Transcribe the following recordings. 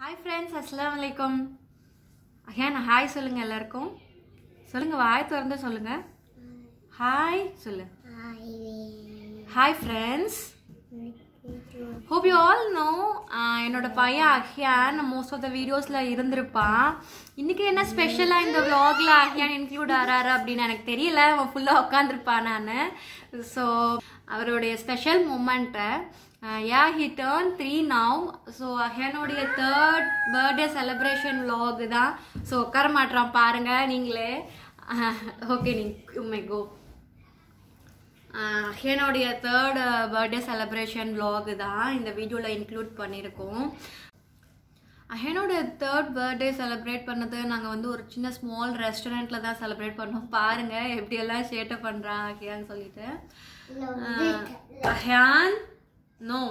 Hi friends அஸ்ஸலாமு அலைக்கும் அஹியான் hi சொல்லுங்க எல்லாருக்கும் சொல்லுங்க வாய் திறந்து சொல்லுங்க ஹாய் சொல்லு hi friends hope you all know என்னோட பையன் அஹியான் மோஸ்ட் ஆஃப் த வீடியோஸில் இருந்திருப்பான் இன்னைக்கு என்ன ஸ்பெஷலாக இந்த vlogல அஹியான் இன்க்ளூட் ஆறாரு அப்படின்னு எனக்கு தெரியல அவன் ஃபுல்லாக உட்காந்துருப்பான் நான் ஸோ அவருடைய ஸ்பெஷல் மூமெண்ட்டை yeah he turn three now so அஹியானுடைய தேர்ட் பர்த்டே செலிப்ரேஷன் vlog தான் ஸோ உட்கார மாட்டுறான் பாருங்க நீங்களே ஓகே நீ மை கோ என்னுடைய தேர்ட் பர்த்டே செலிப்ரேஷன் vlog தான் இந்த வீடியோவில் இன்க்ளூட் பண்ணியிருக்கோம் அஹனோட தேர்ட் பர்த்டே செலிப்ரேட் பண்ணது நாங்கள் வந்து ஒரு சின்ன ஸ்மால் ரெஸ்டாரண்ட்டில் தான் செலிப்ரேட் பண்ணோம் பாருங்கள் எப்படியெல்லாம் சேட்டை பண்ணுறான் அஹியான்னு சொல்லிட்டு Ahiyan no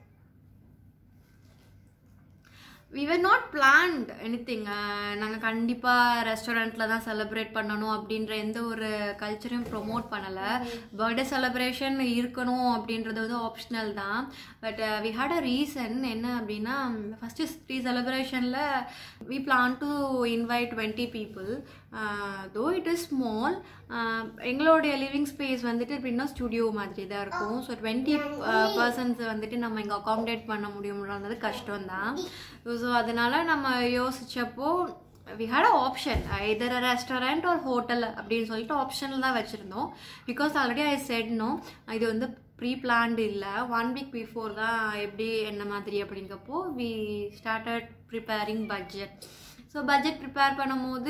we were not planned anything நாங்கள் கண்டிப்பாக ரெஸ்டாரண்ட்டில் தான் செலிப்ரேட் பண்ணணும் அப்படின்ற எந்த ஒரு கல்ச்சரையும் ப்ரொமோட் பண்ணலை பர்த்டே செலிப்ரேஷன் இருக்கணும் அப்படின்றது வந்து ஆப்ஷனல் தான் but we had a reason என்ன அப்படின்னா ஃபஸ்ட்டு ப்ரீ செலிப்ரேஷனில் we plan to invite twenty people though it is small எங்களுடைய லிவிங் ஸ்பேஸ் வந்துட்டு எப்படின்னா ஸ்டுடியோ மாதிரி தான் இருக்கும் ஸோ டுவெண்ட்டி பர்சன்ஸ் வந்துட்டு நம்ம இங்கே அகாமடேட் பண்ண முடியும்ன்றது கஷ்டம் தான் ஸோ அதனால நம்ம யோசிச்சப்போ we had a option either restaurant ஒரு ஹோட்டல் அப்படின்னு சொல்லிட்டு ஆப்ஷனில் தான் வச்சுருந்தோம் பிகாஸ் ஆல்ரெடி ஐ செட்னோ இது வந்து ப்ரீ பிளான்டு இல்லை ஒன் வீக் பிஃபோர் தான் எப்படி என்ன மாதிரி அப்படிங்கப்போ we started preparing budget so budget prepare பண்ணும்போது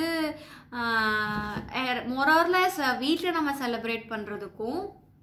மொரர்லெஸ் வீட்டில் நம்ம செலிப்ரேட் பண்ணுறதுக்கும்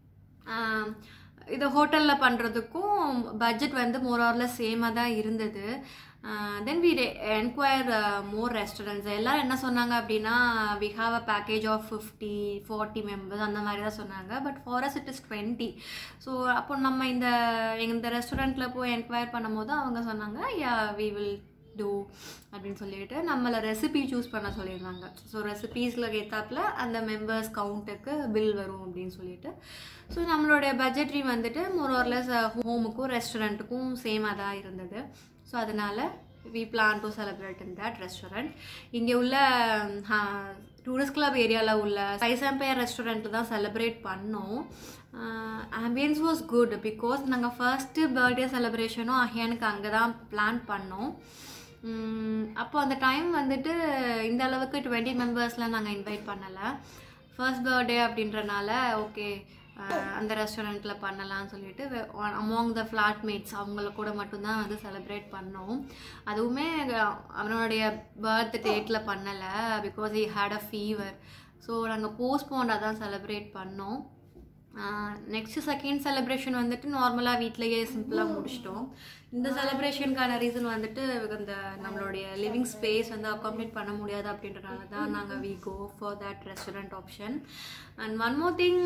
இது ஹோட்டலில் பண்ணுறதுக்கும் பட்ஜெட் வந்து மோரார்லெஸ் சேமாக தான் இருந்தது then we enquire more restaurants எல்லோரும் என்ன சொன்னாங்க அப்படின்னா we have a package of fifty forty members அந்த மாதிரி தான் சொன்னாங்க but for us it is twenty so அப்போ நம்ம இந்த இந்த ரெஸ்டாரண்ட்டில் போய் என்கொயர் பண்ணும்போது அவங்க சொன்னாங்க யா வி வில் டூ அப்படின்னு சொல்லிட்டு நம்மளை ரெசிபி சூஸ் பண்ண சொல்லியிருந்தாங்க ஸோ ரெசிபீஸில் ஏற்றாப்புல அந்த மெம்பர்ஸ் கவுண்ட்டுக்கு பில் வரும் அப்படின்னு சொல்லிட்டு ஸோ நம்மளுடைய பட்ஜெட்ரி வந்துட்டு மோரோர்லெஸ் ஹோமுக்கும் ரெஸ்டாரண்ட்டுக்கும் சேமாக தான் இருந்தது ஸோ அதனால் we plan to celebrate in that restaurant இங்கே உள்ள டூரிஸ்ட் கிளப் ஏரியாவில் உள்ள சைசாம்பையர் ரெஸ்டாரண்ட்டில் தான் செலிப்ரேட் பண்ணோம் ஆம்பியன்ஸ் வாஸ் குட் பிகாஸ் நாங்கள் ஃபர்ஸ்ட்டு பர்த்டே செலிப்ரேஷனும் அஹியானுக்கு அங்கே தான் பிளான் பண்ணோம் அப்போ அந்த டைம் வந்துட்டு இந்த அளவுக்கு டுவெண்ட்டி மெம்பர்ஸ்லாம் நாங்கள் இன்வைட் பண்ணலை ஃபர்ஸ்ட் பர்த்டே அப்படின்றனால ஓகே அந்த ரெஸ்டாரண்ட்டில் பண்ணலாம்னு சொல்லிட்டு அமாங் த ஃப்ளாட்மேட்ஸ் அவங்கள கூட மட்டும்தான் வந்து செலிப்ரேட் பண்ணோம் அதுவுமே அவனுடைய பர்த் டேட்டில் பண்ணலை because he had a fever so நாங்கள் போஸ்ட்போண்டாக தான் செலிப்ரேட் பண்ணோம் நெக்ஸ்ட் செகண்ட் செலிப்ரேஷன் வந்துட்டு நார்மலாக வீட்லேயே சிம்பிளாக முடிச்சிட்டோம் இந்த செலிப்ரேஷனுக்கான ரீசன் வந்துட்டு இந்த நம்மளுடைய லிவிங் ஸ்பேஸ் வந்து அக்காமடேட் பண்ண முடியாது அப்படின்றனால தான் நாங்கள் we go for that restaurant option and one more thing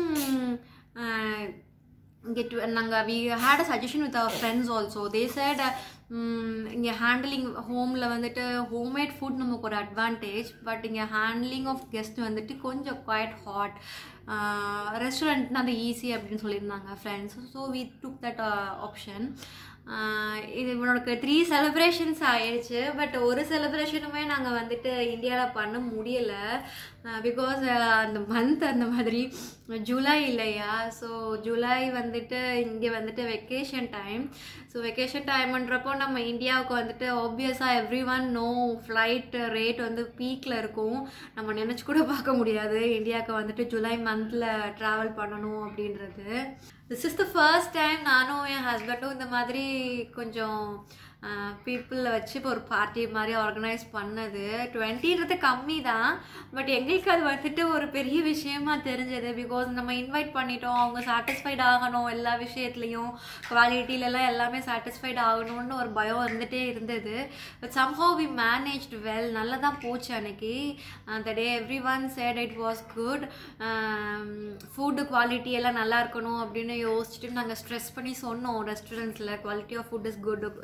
இங்கே நாங்கள் we had a suggestion with our friends also they said இங்கே ஹேண்டிலிங் ஹோமில் வந்துட்டு ஹோம்மேட் ஃபுட் நமக்கு ஒரு அட்வான்டேஜ் பட் இங்கே ஹேண்ட்லிங் ஆஃப் கெஸ்ட் வந்துட்டு கொஞ்சம் குவாய்ட் ஹாட் ரெஸ்டாரண்ட்னா அது ஈஸி அப்படின்னு சொல்லியிருந்தாங்க friends so we took that option இது இவனோட த்ரீ செலிப்ரேஷன்ஸ் ஆயிடுச்சு பட் ஒரு செலிப்ரேஷனுமே நாங்கள் வந்துட்டு இந்தியாவில் பண்ண முடியலை பிகாஸ் அந்த மந்த் அந்த மாதிரி ஜூலை இல்லையா ஸோ ஜூலை வந்துட்டு இங்கே வந்துட்டு வெக்கேஷன் டைம் ஸோ வெக்கேஷன் டைம்ன்றப்போ நம்ம இந்தியாவுக்கு வந்துட்டு ஆப்வியஸாக everyone know flight rate வந்து பீக்கில் இருக்கும் நம்ம நினச்சி கூட பார்க்க முடியாது இந்தியாவுக்கு வந்துட்டு ஜூலை மந்தில் ட்ராவல் பண்ணணும் அப்படின்றது this is the first time நானும் என் ஹஸ்பண்டும் இந்த மாதிரி கொஞ்சம் பீப்புளில் வச்சு இப்போ ஒரு பார்ட்டி மாதிரி ஆர்கனைஸ் பண்ணது டுவெண்ட்டின்றது கம்மி தான் பட் எங்களுக்கு அது வந்துட்டு ஒரு பெரிய விஷயமா தெரிஞ்சது பிகாஸ் நம்ம இன்வைட் பண்ணிட்டோம் அவங்க சாட்டிஸ்ஃபைட் ஆகணும் எல்லா விஷயத்துலையும் குவாலிட்டிலலாம் எல்லாமே சாட்டிஸ்ஃபைட் ஆகணும்னு ஒரு பயம் இருந்துகிட்டே இருந்தது but somehow we managed well நல்லா தான் போச்சு அன்னைக்கு அந்த day everyone said it was good food quality எல்லாம் நல்லா இருக்கணும் அப்படின்னு யோசிச்சுட்டு நாங்கள் ஸ்ட்ரெஸ் பண்ணி சொன்னோம் ரெஸ்டாரண்ட்ஸில் quality of food is good இருக்கணும்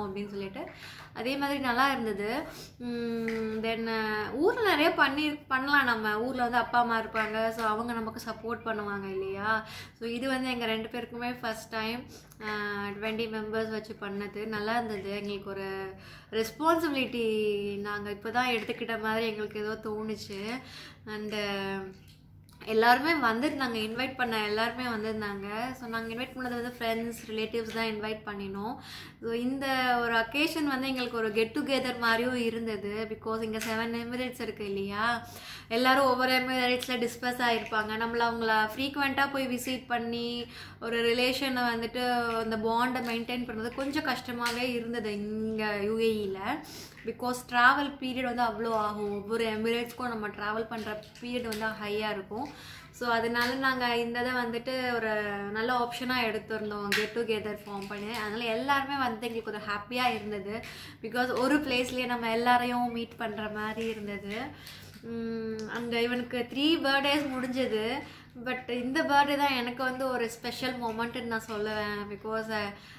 பண்ணணும் அப்படின்னு சொல்லிட்டு அதே மாதிரி நல்லா இருந்தது தென் ஊரில் நிறைய பண்ணி பண்ணலாம் நம்ம ஊரில் வந்து அப்பா அம்மா இருப்பாங்க ஸோ அவங்க நமக்கு சப்போர்ட் பண்ணுவாங்க இல்லையா ஸோ இது வந்து எங்கள் ரெண்டு பேருக்குமே ஃபஸ்ட் டைம் டுவெண்ட்டி மெம்பர்ஸ் வச்சு பண்ணது நல்லா இருந்தது எங்களுக்கு ஒரு ரெஸ்பான்சிபிலிட்டி நாங்கள் இப்போ தான் எடுத்துக்கிட்ட மாதிரி எங்களுக்கு ஏதோ தோணுச்சு அண்டு எல்லாருமே வந்திருந்தாங்க இன்வைட் பண்ண எல்லாருமே வந்திருந்தாங்க ஸோ நாங்கள் இன்வைட் பண்ணது வந்து ஃப்ரெண்ட்ஸ் ரிலேட்டிவ்ஸ் தான் இன்வைட் பண்ணினோம் ஸோ இந்த ஒரு அக்கேஷன் வந்து எங்களுக்கு ஒரு கெட் டுகெதர் மாதிரியும் இருந்தது பிகாஸ் இங்கே செவன் எமிரேட்ஸ் இருக்குது இல்லையா எல்லாரும் ஒவ்வொரு எமிரேட்ஸில் டிஸ்பஸ் ஆகிருப்பாங்க நம்மள அவங்கள ஃப்ரீக்வெண்ட்டாக போய் விசிட் பண்ணி ஒரு ரிலேஷனை வந்துட்டு அந்த பாண்டை மெயின்டைன் பண்ணுறது கொஞ்சம் கஷ்டமாகவே இருந்தது இங்கே யூஏஇயில் பிகாஸ் ட்ராவல் பீரியட் வந்து அவ்வளோ ஆகும் ஒவ்வொரு எமிரேட்ஸ்க்கும் நம்ம ட்ராவல் பண்ணுற பீரியட் வந்து ஹையாக இருக்கும் ஸோ அதனால நாங்கள் இந்த இதை வந்துட்டு ஒரு நல்ல ஆப்ஷனாக எடுத்திருந்தோம் கெட் டுகெதர் ஃபார்ம் பண்ணி அதனால் எல்லாருமே வந்து எங்களுக்கு ஒரு ஹாப்பியாக இருந்தது பிகாஸ் ஒரு பிளேஸ்லேயே நம்ம எல்லாரையும் மீட் பண்ணுற மாதிரி இருந்தது அங்கே இவனுக்கு த்ரீ பர்த்டேஸ் முடிஞ்சது பட் இந்த பர்த்டே தான் எனக்கு வந்து ஒரு ஸ்பெஷல் மூமெண்ட்டுன்னு நான் சொல்லுவேன் பிகாஸ்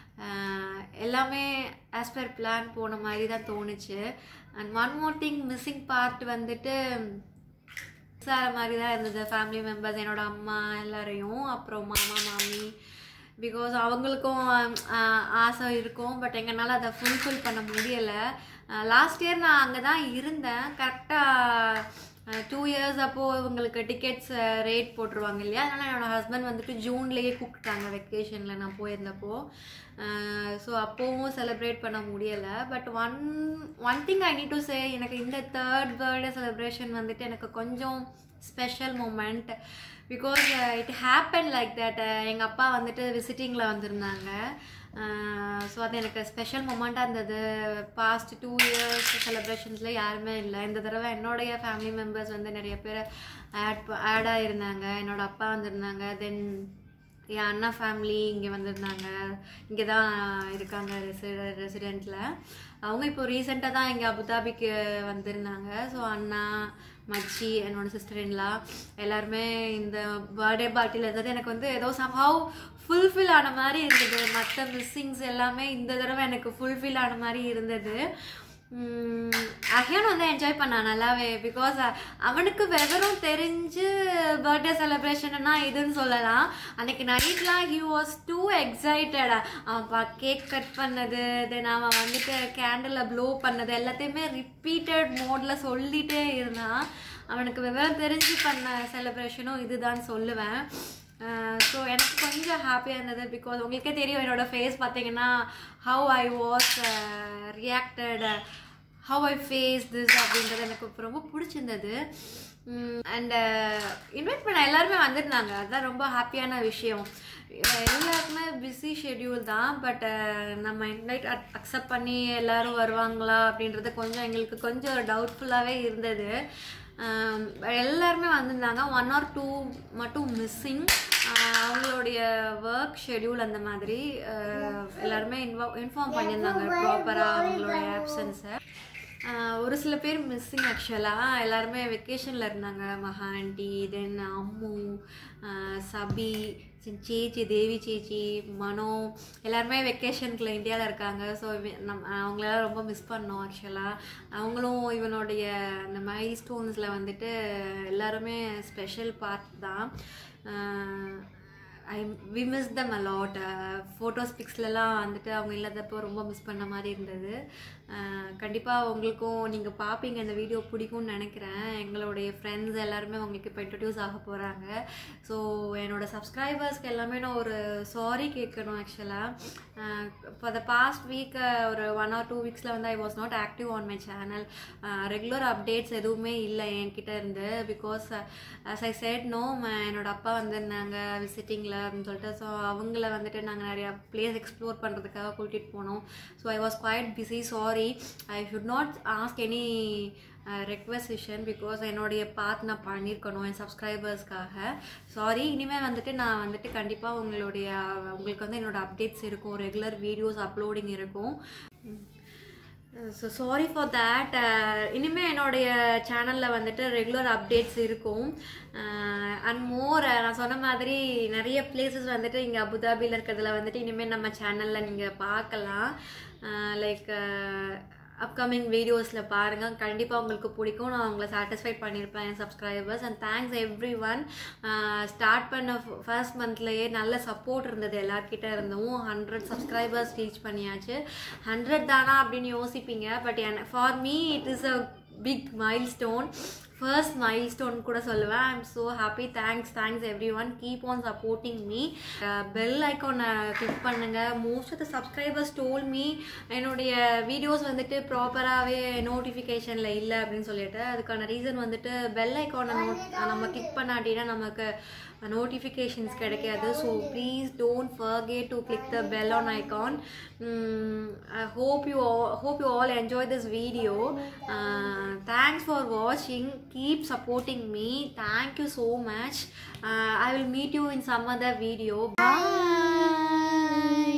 எல்லாமே ஆஸ் பர் பிளான் போன மாதிரி தான் தோணுச்சு and one more thing missing part வந்துட்டு சார மாதிரி தான் இருந்தது ஃபேமிலி மெம்பர்ஸ் என்னோட அம்மா எல்லாரையும் அப்புறம் மாமா மாமி பிகாஸ் அவங்களுக்கும் ஆஹ், ஆசை இருக்கும் பட் எங்களால் அதை ஃபுல்ஃபில் பண்ண முடியலை லாஸ்ட் இயர் நான் அங்கே தான் இருந்தேன் கரெக்டாக டூ இயர்ஸ் அப்போது இவங்களுக்கு டிக்கெட்ஸ் ரேட் போட்டுருவாங்க இல்லையா அதனால் என்னோட ஹஸ்பண்ட் வந்துட்டு ஜூன்லேயே கூப்பிட்டாங்க வெக்கேஷனில் நான் போயிருந்தப்போ ஸோ அப்போவும் செலிப்ரேட் பண்ண முடியலை but one one thing I need to say எனக்கு இந்த தேர்ட் பர்த்டே செலிப்ரேஷன் வந்துட்டு எனக்கு கொஞ்சம் special moment because it happen like that எங்கள் அப்பா வந்துட்டு விசிட்டிங்கில் வந்திருந்தாங்க ஸோ அது எனக்கு ஸ்பெஷல் மூமெண்ட்டாக இருந்தது பாஸ்ட் டூ இயர்ஸ் செலிப்ரேஷன்ஸில் யாருமே இல்லை இந்த தடவை என்னுடைய ஃபேமிலி மெம்பர்ஸ் வந்து நிறைய பேர் ஆட் ஆட் ஆகிருந்தாங்க என்னோட அப்பா வந்திருந்தாங்க தென் என் அண்ணா ஃபேமிலி இங்கே வந்திருந்தாங்க இங்கே தான் இருக்காங்க ரெசிட ரெசிடெண்ட்டில் அவங்க இப்போ ரீசெண்டாக தான் இங்கே அபுதாபிக்கு வந்திருந்தாங்க ஸோ அண்ணா மச்சி என்னோட சிஸ்டர் இன்லா எல்லாருமே இந்த பர்த்டே பார்ட்டியில் இருந்தது எனக்கு வந்து ஏதோ சம்ஹவ் ஃபுல்ஃபில் ஆன மாதிரி இருந்தது மற்ற மிஸ்ஸிங்ஸ் எல்லாமே இந்த தடவை எனக்கு ஃபுல்ஃபில் ஆன மாதிரி இருந்தது அஹியான் வந்து என்ஜாய் பண்ணான் நல்லாவே பிகாஸ் அவனுக்கு விவரம் தெரிஞ்சு பர்த்டே செலிப்ரேஷன்னா இதுன்னு சொல்லலாம் அன்னைக்கு நைட்லாம் ஹி வாஸ் டூ எக்ஸைட்டட் அவன் கேக் கட் பண்ணது தென் அவன் வந்துட்டு கேண்டில் ப்ளோ பண்ணது எல்லாத்தையுமே ரிப்பீட்டட் மோடில் சொல்லிகிட்டே இருந்தான் அவனுக்கு விவரம் தெரிஞ்சு பண்ண செலிப்ரேஷனும் இதுதான் சொல்லுவேன் ஸோ எனக்கு கொஞ்சம் ஹாப்பியாக இருந்தது பிகாஸ் உங்களுக்கே தெரியும் என்னோட ஃபேஸ் பார்த்தீங்கன்னா how I was reacted how I face this அப்படின்றது எனக்கு இப்ப ரொம்ப பிடிச்சிருந்தது அண்ட் இன்வைட் பண்ண எல்லாருமே வந்திருந்தாங்க அதுதான் ரொம்ப ஹாப்பியான விஷயம் எல்லாருக்குமே பிஸி ஷெட்யூல் தான் பட் நம்ம இன்வைட் அக்செப்ட் பண்ணி எல்லாரும் வருவாங்களா அப்படின்றது கொஞ்சம் எங்களுக்கு கொஞ்சம் டவுட்ஃபுல்லாகவே இருந்தது ஆம், எல்லாருமே வந்திருந்தாங்க ஒன் ஆர் டூ மட்டும் மிஸ்ஸிங் அவங்களுடைய ஒர்க் ஷெட்யூல் அந்த மாதிரி அஹ், எல்லாருமே இன்வா இன்ஃபார்ம் பண்ணியிருந்தாங்க ப்ராப்பராக அவங்களுடைய ஆப்சன்ஸை ஒரு சில பேர் மிஸ்ஸிங் ஆக்சுவலாக எல்லாருமே வெக்கேஷனில் இருந்தாங்க மகா ஆண்டி தென் அம்மு ஆஹ் சபி சி- சேச்சி தேவி சேச்சி மனோ எல்லாருமே வெக்கேஷனுக்குள்ள இந்தியாவில் இருக்காங்க ஸோ நம் அவங்களெல்லாம் ரொம்ப மிஸ் பண்ணோம் ஆக்சுவலாக அவங்களும் இவனுடைய அந்த மைல் ஸ்டோன்ஸில் வந்துட்டு எல்லாருமே ஸ்பெஷல் பார்ட் தான் I we miss them a lot photos பிக்ஸ்லலாம் வந்துட்டு அவங்க இல்லாதப்போ ரொம்ப மிஸ் பண்ண மாதிரி இருந்தது கண்டிப்பாக உங்களுக்கும் நீங்கள் பார்ப்பீங்க இந்த வீடியோ பிடிக்கும்னு நினைக்கிறேன் எங்களுடைய ஃப்ரெண்ட்ஸ் எல்லாருமே உங்களுக்கு இப்போ இன்ட்ரடியூஸ் ஆக போகிறாங்க ஸோ என்னோட சப்ஸ்கிரைபர்ஸ்க்கு எல்லாமே நான் ஒரு சாரி கேட்கணும் ஆக்சுவலாக இப்போ த பாஸ்ட் வீக் ஒரு ஒன் ஆர் டூ வீக்ஸில் வந்து I was not active on my channel regular updates எதுவுமே இல்லை என்கிட்ட இருந்து because as I said know என்னோட அப்பா வந்திருந்தாங்க விசிட்டிங்கில் அப்படின்னு சொல்லிட்டு ஸோ அவங்கள வந்துட்டு நாங்கள் நிறையா பிளேஸ் எக்ஸ்ப்ளோர் பண்ணுறதுக்காக கூட்டிகிட்டு போனோம் so I was quite busy sorry I should not ask any requisition because என்னுடைய பார்ட் நான் பண்ணியிருக்கணும் என் சப்ஸ்கிரைபர்ஸ்க்காக சாரி இனிமேல் வந்துட்டு நான் வந்துட்டு கண்டிப்பாக உங்களுடைய உங்களுக்கு வந்து என்னோட அப்டேட்ஸ் இருக்கும் ரெகுலர் வீடியோஸ் அப்லோடிங் இருக்கும் ஸோ சாரி ஃபார் தேட் இனிமேல் என்னுடைய சேனலில் வந்துட்டு ரெகுலர் அப்டேட்ஸ் இருக்கும் அண்ட் மோர் நான் சொன்ன மாதிரி நிறைய பிளேசஸ் வந்துட்டு இங்கே அபுதாபியில் இருக்கிறதுல வந்துட்டு இனிமேல் நம்ம சேனலில் நீங்கள் பார்க்கலாம் லைக் அப்கமிங் வீடியோஸில் பாருங்கள் கண்டிப்பாக உங்களுக்கு பிடிக்கும் நான் உங்களை சாட்டிஸ்ஃபை பண்ணியிருப்பேன் என் subscribers and thanks everyone start பண்ண ஃபர்ஸ்ட் மந்த்லேயே நல்ல சப்போர்ட் இருந்தது எல்லார்கிட்ட இருந்தும் ஹண்ட்ரட் சப்ஸ்கிரைபர்ஸ் ரீச் பண்ணியாச்சு ஹண்ட்ரட் தானா அப்படின்னு யோசிப்பீங்க பட் என் for me it is a big milestone first milestone கூட சொல்லுவேன் I am so happy thanks thanks everyone keep on supporting me bell ஐக்கானை கிளிக் பண்ணுங்கள் most of the subscribers told me என்னுடைய videos வந்துட்டு ப்ராப்பராகவே நோட்டிஃபிகேஷனில் இல்லை அப்படின்னு சொல்லிட்டு அதுக்கான ரீசன் வந்துட்டு பெல் ஐக்கானை நோட் நம்ம கிளிக் பண்ணாட்டினா நமக்கு நோட்டிஃபிகேஷன்ஸ் கிடைக்காது so please don't forget to click the bell on icon I hope you hope you all enjoy this video thanks for வாட்சிங் keep supporting me thank you so much I will meet you in some other video bye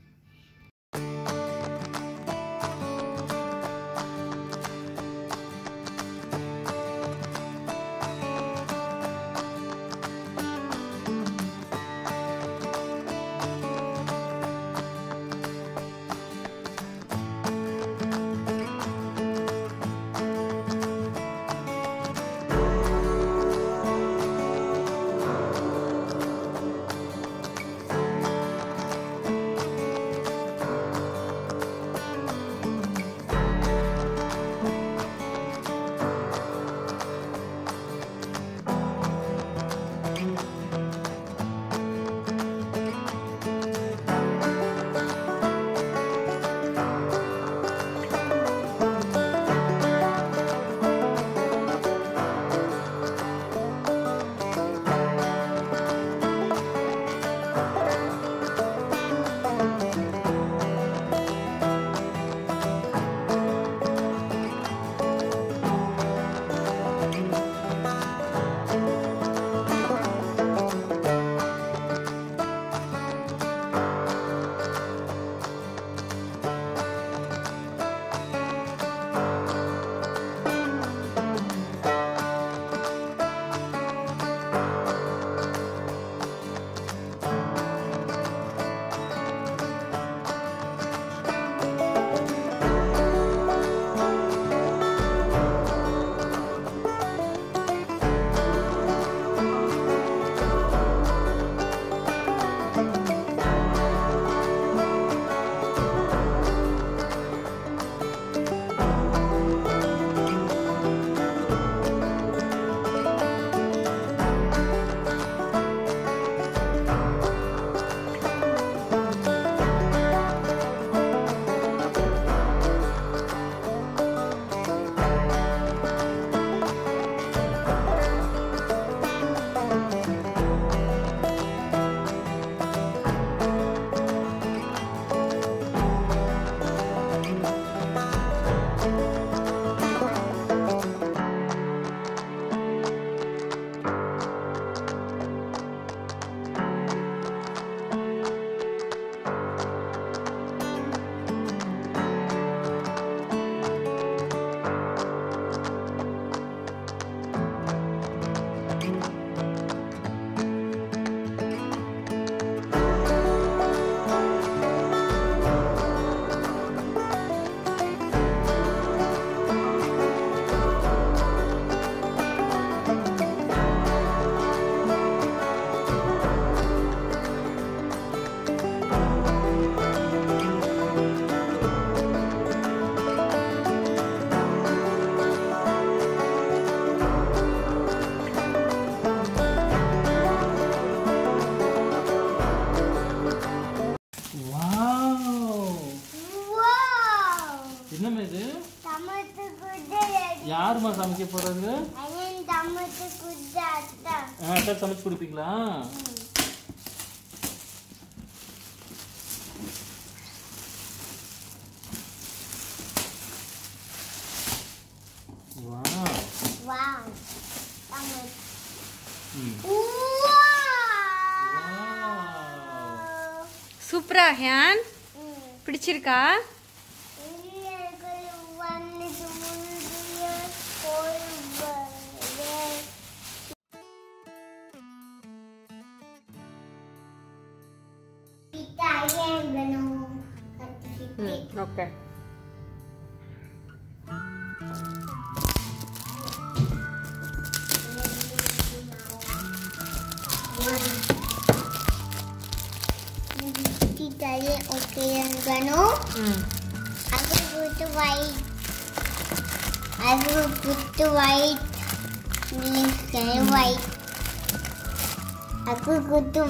என்னம்மா இது டமத்து குதிரை யாரும்மா சமைக்க போறது அண்ணன் டமத்து குதிரை அத்தா ஆ சார் சமைச்சு கொடுப்பீங்களா வா வாவ் டமத்து ம் வாவ் சூப்பரா ஹேன் பிடிச்சிருக்கா இங்கே okay Tadi okey yang gano. ம் Aku butuh white. Aku butuh white. Ni saya white. Aku butuh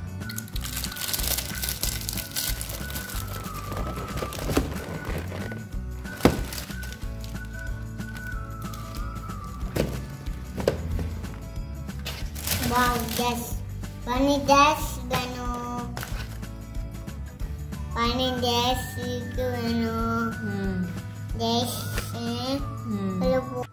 Wow, that's funny. That's gano. Funny. That's itu gano. ம் That's eh. ம் Kalau bu-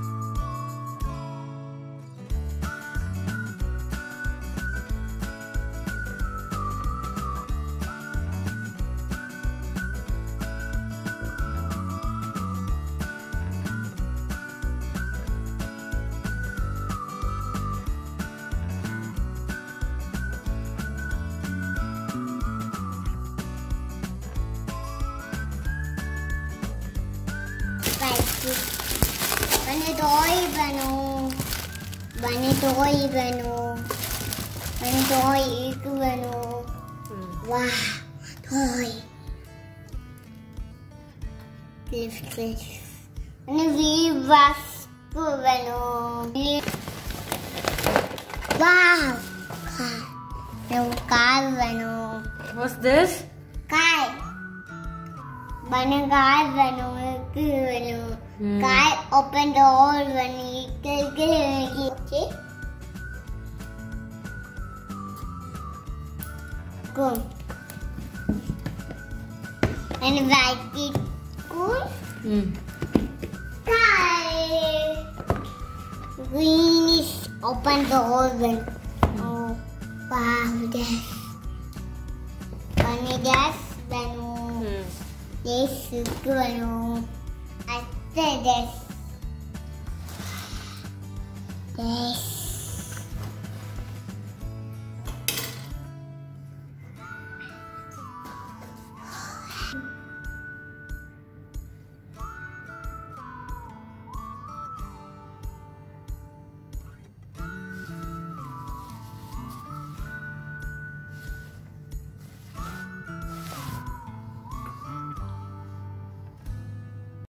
Baik. Bani toy bano. Bani toy bano. Bani toy itu bano. ம் Wah, toy. Cliff, cliff. Bani vivas ku bano. Wow. Car. No car bano. What's this Kai. Bani car bano. Ku bano. Hmm. Kai open the door bani. Ke ke ke. Okay. Go. And write it. Cool. ம் Kai. Green is open the oven. Oh, wow, that's funny. That's banu. ம் This is banu. I said this. This.